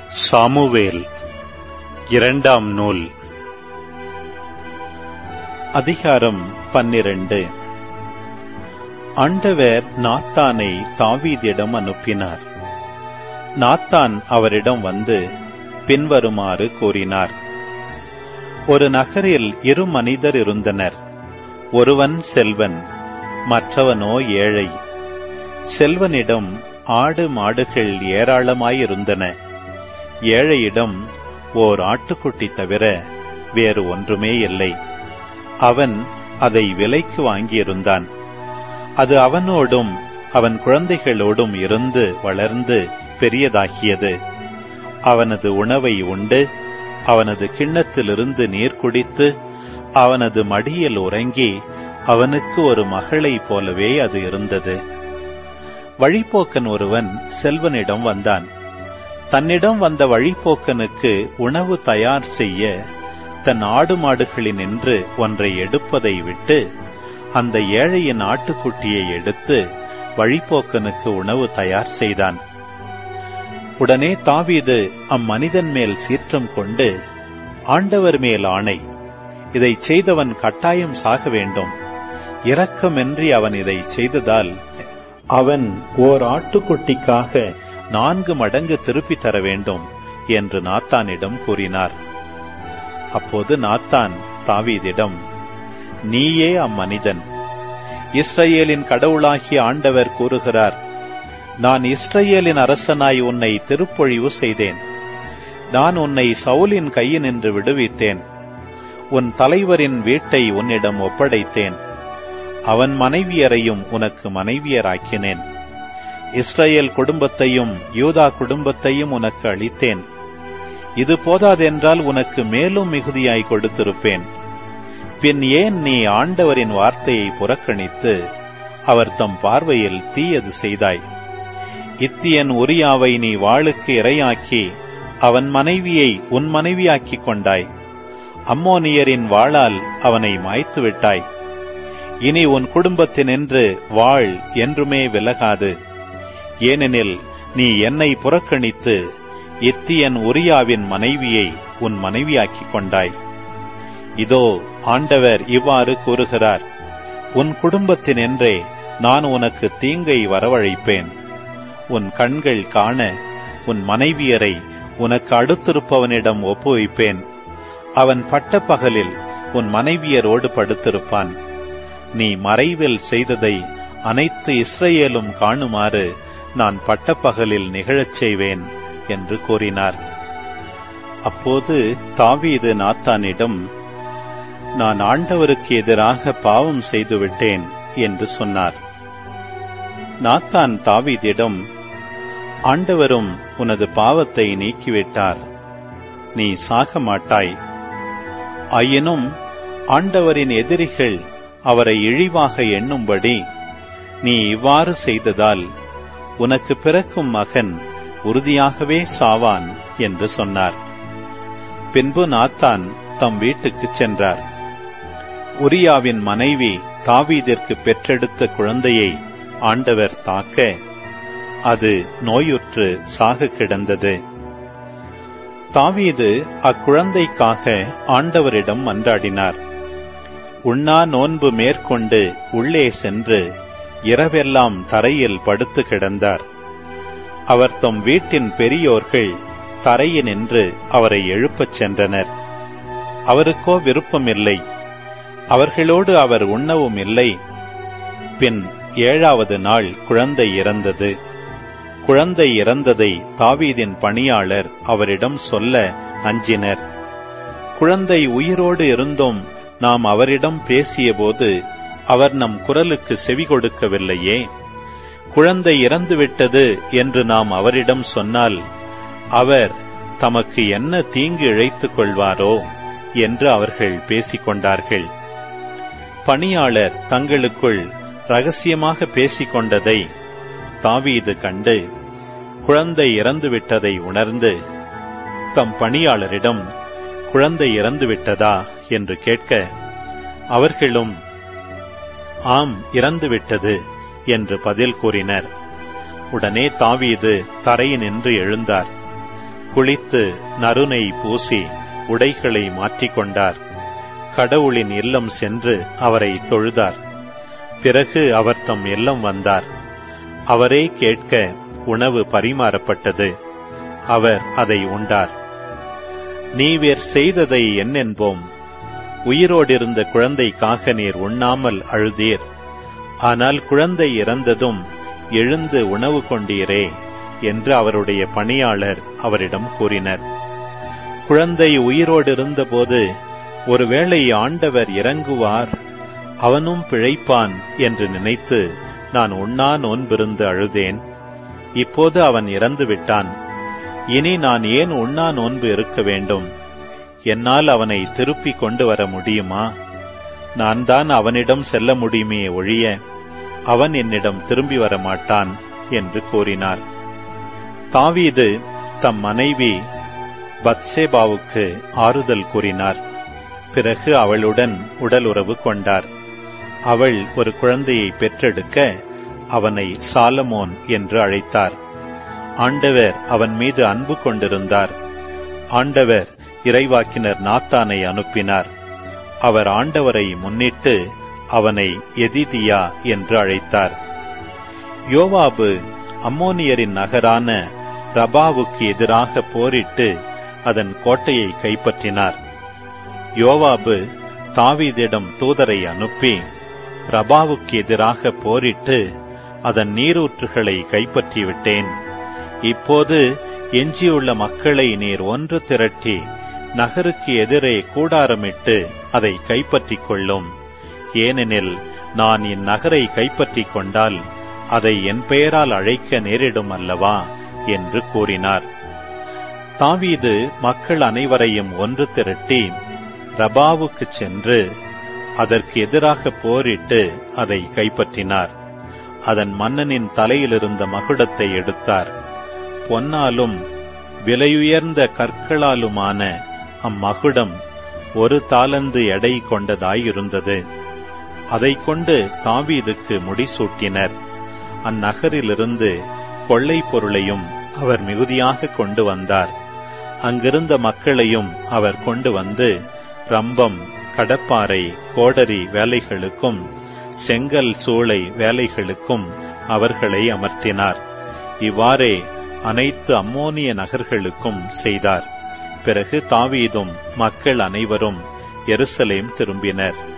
Samuel இரண்டாம் நூல் அதிகாரம் பன்னிரண்டு ஆண்டவர் நாத்தானை தாவீதிடம் அனுப்பினார் நாத்தான் அவரிடம் வந்து பின்வருமாறு கூறினார் ஒரு நகரில் இரு மனிதர் இருந்தனர் ஒருவன் செல்வன் மற்றவனோ ஏழை செல்வனிடம் ஆடு மாடுகள் ஏராளமாயிருந்தன ஏழையிடம் ஓர் ஆட்டுக்குட்டி தவிர வேறு ஒன்றுமே இல்லை அவன் அதை விலைக்கு வாங்கியிருந்தான் அது அவனோடும் அவன் குழந்தைகளோடும் இருந்து வளர்ந்து பெரியதாகியது அவனது உணவை உண்டு அவனது கிண்ணத்திலிருந்து நீர் குடித்து அவனது மடியில் உறங்கி அவனுக்கு ஒரு மகளைப் போலவே அது இருந்தது வழிப்போக்கன் ஒருவன் செல்வனிடம் வந்தான் தன்னிடம் வந்த வழிப்போக்கனுக்கு உணவு தயார் செய்ய தன் ஆடு மாடுகளினின்று ஒன்றை எடுப்பதை விட்டு அந்த ஏழையின் ஆட்டுக்குட்டியை எடுத்து வழிப்போக்கனுக்கு உணவு தயார் செய்தான் உடனே தாவீது அம்மனிதன் மேல் சீற்றம் கொண்டு ஆண்டவர் மேல் ஆணை இதை செய்தவன் கட்டாயம் சாக வேண்டும் இரக்கமின்றி அவன் இதை செய்ததால் அவன் ஓர் ஆட்டுக்குட்டிக்காக நான்கு மடங்கு திருப்பி தர வேண்டும் என்று நாத்தானிடம் கூறினார் அப்போது நாத்தான் தாவீதிடம் நீயே அம்மனிதன் இஸ்ரேலின் கடவுளாகிய ஆண்டவர் கூறுகிறார் நான் இஸ்ரேலின் அரசனாய் உன்னை திருப்பொழிவு செய்தேன் நான் உன்னை சவுலின் கையினின்று விடுவித்தேன் உன் தலைவரின் வீட்டை உன்னிடம் ஒப்படைத்தேன் அவன் மனைவியரையும் உனக்கு மனைவியராக்கினேன் இஸ்ரேல் குடும்பத்தையும் யூதா குடும்பத்தையும் உனக்கு அளித்தேன் இது போதாதென்றால் உனக்கு மேலும் மிகுதியாய் கொடுத்திருப்பேன் பின் ஏன் நீ ஆண்டவரின் வார்த்தையை புறக்கணித்து அவர் தம் பார்வையில் தீயது செய்தாய் இத்தியன் உரியாவை நீ வாளுக்கு இரையாக்கி அவன் மனைவியை உன் மனைவியாக்கிக் கொண்டாய் அம்மோனியரின் வாளால் அவனை மாய்த்து விட்டாய் இனி உன் குடும்பத்தினின்று வாழ் என்றுமே விலகாது ஏனெனில் நீ என்னை புறக்கணித்து இத்தியன் உரியாவின் மனைவியை உன் மனைவியாக்கிக் கொண்டாய் இதோ ஆண்டவர் இவ்வாறு கூறுகிறார் உன் குடும்பத்தினின்றே நான் உனக்கு தீங்கை வரவழைப்பேன் உன் கண்கள் காண உன் மனைவியரை உனக்கு அடுத்திருப்பவனிடம் ஒப்புவிப்பேன் அவன் பட்டப்பகலில் உன் மனைவியரோடு படுத்திருப்பான் நீ மறைவில் செய்ததை அனைத்து இஸ்ரேலும் காணுமாறு நான் பட்டப்பகலில் நிகழச் செய்வேன் என்று கூறினார் அப்போது தாவீது நாத்தானிடம் நான் ஆண்டவருக்கு எதிராக பாவம் செய்துவிட்டேன் என்று சொன்னார் நாத்தான் தாவீதிடம் ஆண்டவரும் உனது பாவத்தை நீக்கிவிட்டார் நீ சாக மாட்டாய் ஆயினும் ஆண்டவரின் எதிரிகள் அவரை இழிவாக எண்ணும்படி நீ இவ்வாறு செய்ததால் உனக்கு பிறக்கும் மகன் உறுதியாகவே சாவான் என்று சொன்னார் பின்பு நாத்தான் தம் வீட்டுக்குச் சென்றார் உரியாவின் மனைவி தாவீதிற்கு பெற்றெடுத்த குழந்தையை ஆண்டவர் தாக்க அது நோயுற்று சாக கிடந்தது தாவீது அக்குழந்தைக்காக ஆண்டவரிடம் மன்றாடினார் உண்ணா நோன்பு மேற்கொண்டு உள்ளே சென்று இரவெல்லாம் தரையில் படுத்து கிடந்தார் அவர் தம் வீட்டின் பெரியோர்கள் தரையினின்று அவரை எழுப்பச் சென்றனர் அவருக்கோ விருப்பமில்லை அவர்களோடு அவர் உண்ணவும் இல்லை பின் ஏழாவது நாள் குழந்தை இறந்தது குழந்தை இறந்ததை தாவீதின் பணியாளர் அவரிடம் சொல்ல அஞ்சினர் குழந்தை உயிரோடு இருந்தும் நாம் அவரிடம் பேசியபோது அவர் நம் குரலுக்கு செவி கொடுக்கவில்லையே குழந்தை இறந்துவிட்டது என்று நாம் அவரிடம் சொன்னால் அவர் தமக்கு என்ன தீங்கு இழைத்துக் கொள்வாரோ என்று அவர்கள் பேசிக் கொண்டார்கள் பணியாளர் தங்களுக்குள் ரகசியமாக பேசிக் கொண்டதை தாவீது கண்டு குழந்தை இறந்துவிட்டதை உணர்ந்து தம் பணியாளரிடம் குழந்தை இறந்துவிட்டதா என்று கேட்க அவர்களும் ஆம் இறந்துவிட்டது என்று பதில் கூறினர் உடனே தாவீது தரையினின்று எழுந்தார் குளித்து நறுனை பூசி உடைகளை மாற்றிக்கொண்டார் கடவுளின் இல்லம் சென்று அவரை தொழுதார் பிறகு அவர் தம் இல்லம் வந்தார் அவரே கேட்க உணவு பரிமாறப்பட்டது அவர் அதை உண்டார் நீவேர் செய்ததை என்னென்போம் உயிரோடிருந்த குழந்தைக்காக நீர் உண்ணாமல் அழுதீர் ஆனால் குழந்தை இறந்ததும் எழுந்து உணவு கொண்டீரே என்று அவருடைய பணியாளர் அவரிடம் கூறினர் குழந்தை உயிரோடிருந்தபோது ஒருவேளை ஆண்டவர் இறங்குவார் அவனும் பிழைப்பான் என்று நினைத்து நான் உண்ணா நோன்பிருந்து அழுதேன் இப்போது அவன் இறந்து விட்டான் இனி நான் ஏன் உண்ணா நோன்பு இருக்க வேண்டும் என்னால் அவனை திருப்பி கொண்டு வர முடியுமா நான் தான் அவனிடம் செல்ல முடியுமே ஒழிய அவன் என்னிடம் திரும்பி வர மாட்டான் என்று கூறினார் தாவீது தம் மனைவி பத்சேபாவுக்கு ஆறுதல் கூறினார் பிறகு அவளுடன் உடல் உறவு கொண்டார் அவள் ஒரு குழந்தையை பெற்றெடுக்க அவனை சாலமோன் என்று அழைத்தார் ஆண்டவர் அவன் மீது அன்பு கொண்டிருந்தார் ஆண்டவர் இறைவாக்கினர் நாத்தானை அனுப்பினார் அவர் ஆண்டவரை முன்னிட்டு அவனை எதிதியா என்று அழைத்தார் யோவாபு அம்மோனியரின் நகரான ரபாவுக்கு எதிராக போரிட்டு அதன் கோட்டையை கைப்பற்றினார் யோவாபு தாவீதிடம் தூதரை அனுப்பி ரபாவுக்கு எதிராக போரிட்டு அதன் நீரூற்றுகளை கைப்பற்றிவிட்டேன் இப்போது எஞ்சியுள்ள மக்களை நீர் ஒன்று திரட்டி நகருக்கு எதிரே கூடாரமிட்டு அதை கைப்பற்றிக் கொள்ளும் ஏனெனில் நான் இந்நகரை கைப்பற்றிக் கொண்டால் அதை என் பெயரால் அழைக்க நேரிடும் அல்லவா என்று கூறினார் தாவீது மக்கள் அனைவரையும் ஒன்று திரட்டி ரபாவுக்குச் சென்று அதற்கு எதிராக போரிட்டு அதை கைப்பற்றினார் அதன் மன்னனின் தலையிலிருந்த மகுடத்தை எடுத்தார் பொன்னாலும் விலையுயர்ந்த கற்களாலுமான அம்மகுடம் ஒரு தாளந்து எடை கொண்டதாயிருந்தது அதைக் கொண்டு தாவீதுக்கு முடிசூட்டினர் அந்நகரிலிருந்து கொள்ளை பொருளையும் அவர் மிகுதியாக கொண்டு வந்தார் அங்கிருந்த மக்களையும் அவர் கொண்டு வந்து ரம்பம் கடப்பாறை கோடரி வேலைகளுக்கும் செங்கல் சூளை வேலைகளுக்கும் அவர்களை அமர்த்தினார் இவ்வாறே அனைத்து அம்மோனிய நகர்களுக்கும் செய்தார் பிறகு தாவீதும் மக்கள் அனைவரும் எருசலேம் திரும்பினர்